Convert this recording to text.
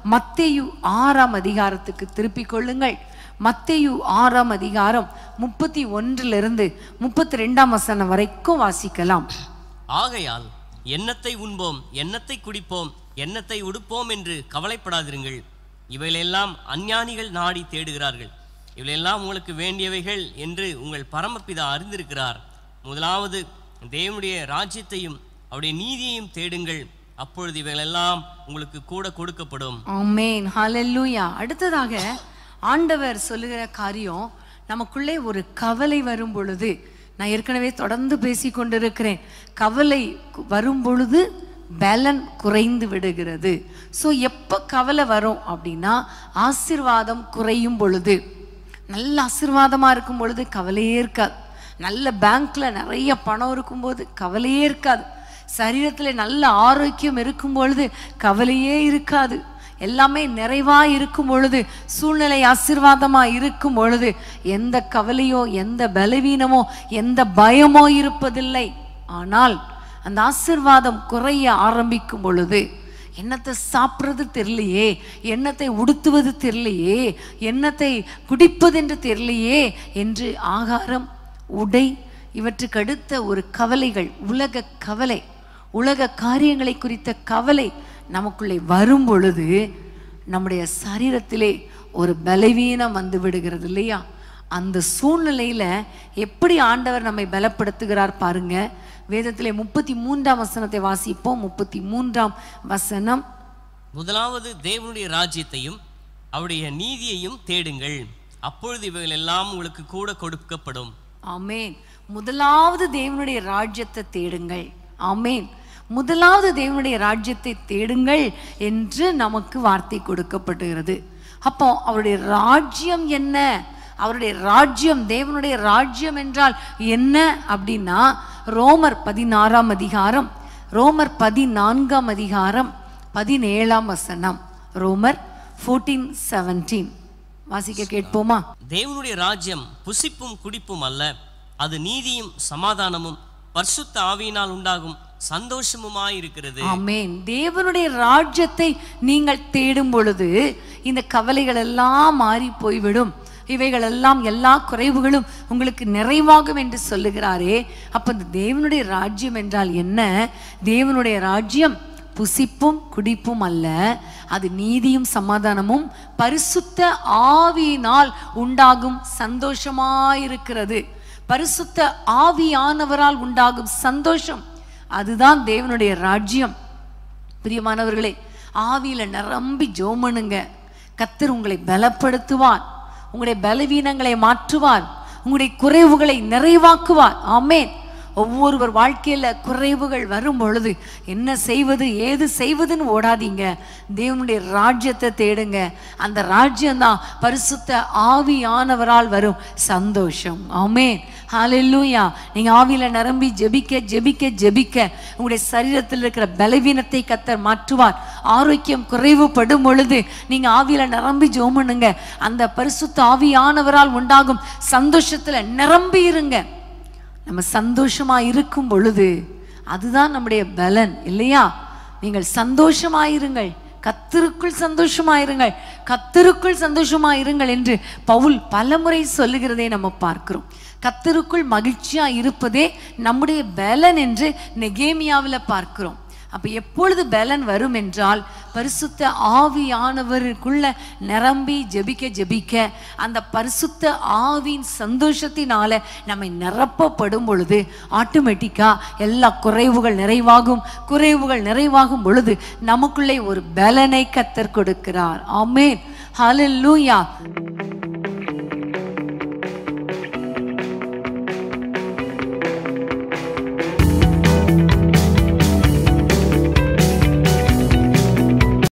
மத்தேயு ஆறாம் அதிகாரத்துக்கு திருப்பிக் கொள்ளுங்கள் மத்தேயு ஆறாம் அதிகாரம் முப்பத்தி ஒன்றிலிருந்து முப்பத்தி ரெண்டாம் வசனம் வரைக்கும் வாசிக்கலாம் ஆகையால் எண்ணத்தை உண்போம் எண்ணத்தை குடிப்போம் எண்ணத்தை உடுப்போம் என்று கவலைப்படாதிருங்கள் இவைகளெல்லாம் அஞ்ஞானிகள் நாடி தேடுகிறார்கள் இவைகளெல்லாம் உங்களுக்கு வேண்டியவைகள் என்று உங்கள் பரமபிதா அறிந்திருக்கிறார் முதலாவது தேவனுடைய ராஜ்யத்தையும் அவருடைய நீதியையும் தேடுங்கள் அப்பொழுது இவைகளெல்லாம் உங்களுக்கு கூட கொடுக்கப்படும் ஆமென் ஹalleluya அடுத்ததாக ஆண்டவர் சொல்லுகிற காரியம் நமக்குள்ளே ஒரு கவலை வரும் பொழுது நான் ஏற்கனவே தொடர்ந்து பேசி கொண்டிருக்கிறேன் கவலை கு- வரும் பொழுது பலன் குறைந்து விடுகிறது ஸோ எப்போ கவலை வரும் அப்படின்னா ஆசீர்வாதம் குறையும் பொழுது நல்ல ஆசீர்வாதமாக இருக்கும் பொழுது கவலையே இருக்காது நல்ல பேங்க்ல நிறைய பணம் இருக்கும்போது கவலையே இருக்காது சரீரத்தில் நல்ல ஆரோக்கியம் இருக்கும் பொழுது கவலையே இருக்காது எல்லாமே நிறைவா இருக்கும் பொழுது சூழ்நிலை ஆசீர்வாதமா இருக்கும் பொழுது எந்த கவலையோ எந்த பலவீனமோ எந்த பயமோ இருப்பதில்லை ஆனால் அந்த ஆசீர்வாதம் குறைய ஆரம்பிக்கும் பொழுது என்னத்தை சாப்பிட்றது தெரியலையே என்னத்தை உடுத்துவது தெரியலையே என்னத்தை குடிப்பதென்று தெரியலையே என்று ஆகாரம் உடை இவற்றுக்கு அடுத்த ஒரு கவலைகள் உலக கவலை உலக காரியங்களை குறித்த கவலை நமக்குள்ளே வரும் பொழுது நம்முடைய சரீரத்திலே ஒரு பலவீனம் வந்து விடுகிறது இல்லையா அந்த சூழ்நிலையில எப்படி ஆண்டவர் நம்மை பலப்படுத்துகிறார் பாருங்க வேதத்திலே முப்பத்தி மூன்றாம் வசனத்தை வாசிப்போம் முப்பத்தி மூன்றாம் வசனம் முதலாவது தேவனுடைய ராஜ்யத்தையும் அவருடைய நீதியையும் தேடுங்கள் அப்பொழுது இவைகள் எல்லாம் உங்களுக்கு கூட கொடுக்கப்படும் ஆமேன் முதலாவது தேவனுடைய ராஜ்யத்தை தேடுங்கள் ஆமேன் முதலாவது தேவனுடைய ராஜ்யத்தை தேடுங்கள் என்று நமக்கு வார்த்தை கொடுக்கப்படுகிறது அப்போ அவருடைய ராஜ்யம் என்ன அவருடைய ராஜ்யம் தேவனுடைய ராஜ்யம் என்றால் என்ன அப்படின்னா ரோமர் பதினாறாம் அதிகாரம் ரோமர் பதினான்காம் அதிகாரம் பதினேழாம் வசனம் ரோமர் ஃபோர்டீன் செவன்டீன் வாசிக்க கேட்போமா தேவனுடைய ராஜ்யம் புசிப்பும் குடிப்பும் அல்ல அது நீதியும் சமாதானமும் பரிசுத்த ஆவியினால் உண்டாகும் சந்தோஷமுமாயிருக்கிறது ஆமென் தேவனுடைய ராஜ்யத்தை நீங்கள் தேடும் பொழுது இந்த கவலைகள் எல்லாம் மாறி போய்விடும் இவைகள் எல்லாம் எல்லா குறைவுகளும் உங்களுக்கு நிறைவாகும் என்று சொல்லுகிறாரே அப்ப இந்த தேவனுடைய ராஜ்யம் என்றால் என்ன தேவனுடைய ராஜ்யம் புசிப்பும் குடிப்பும் அல்ல அது நீதியும் சமாதானமும் பரிசுத்த ஆவியினால் உண்டாகும் சந்தோஷமாயிருக்கிறது பரிசுத்த ஆவியானவரால் உண்டாகும் சந்தோஷம் அதுதான் தேவனுடைய ராஜ்யம் பிரியமானவர்களே ஆவியில நிரம்பி ஜோமனுங்க கத்தர் உங்களை பலப்படுத்துவார் உங்களுடைய பலவீனங்களை மாற்றுவார் உங்களுடைய குறைவுகளை நிறைவாக்குவார் ஆமென் ஒவ்வொருவர் வாழ்க்கையில குறைவுகள் வரும் பொழுது என்ன செய்வது ஏது செய்வதுன்னு ஓடாதீங்க தேவனுடைய ராஜ்யத்தை தேடுங்க அந்த ராஜ்யம்தான் பரிசுத்த ஆவியானவரால் வரும் சந்தோஷம் ஆமென் ஹalleluya நீங்க ஆவியில நிரம்பி ஜெபிக்க ஜெபிக்க ஜெபிக்க உங்களுடைய சரீரத்தில் இருக்கிற பலவீனத்தை கத்தர் மாற்றுவார் ஆரோக்கியம் குறைவுபடும் பொழுது நீங்க ஆவியில நிரம்பி ஜெபம் பண்ணுங்க அந்த பரிசுத்த ஆவியானவரால் உண்டாகும் சந்தோஷத்துல நிரம்பி இருங்க நம்ம சந்தோஷமா இருக்கும் பொழுது அதுதான் நம்முடைய பலன் இல்லையா நீங்கள் சந்தோஷமாயிருங்கள் கத்தருக்குள் சந்தோஷமாயிருங்கள் கத்தருக்குள் சந்தோஷமாயிருங்கள் என்று பவுல் பலமுறை சொல்லுகிறதை நம்ம பார்க்கிறோம் கத்தருக்குள் மகிழ்ச்சியா இருப்பதே நம்முடைய பலன் என்று நெகேமியாவில் பார்க்கிறோம் அப்ப எப்பொழுது பலன் வரும் என்றால் பரிசுத்த ஆவியானவருக்குள்ள நிரம்பி ஜெபிக்க ஜெபிக்க அந்த பரிசுத்த ஆவியின் சந்தோஷத்தினால நம்மை நிரப்பப்படும் பொழுது ஆட்டோமேட்டிக்கா எல்லா குறைவுகள் நிறைவாகும் குறைவுகள் நிறைவாகும் பொழுது நமக்குள்ளே ஒரு பலனை கத்தர் கொடுக்கிறார் ஆமென் ஹalleluya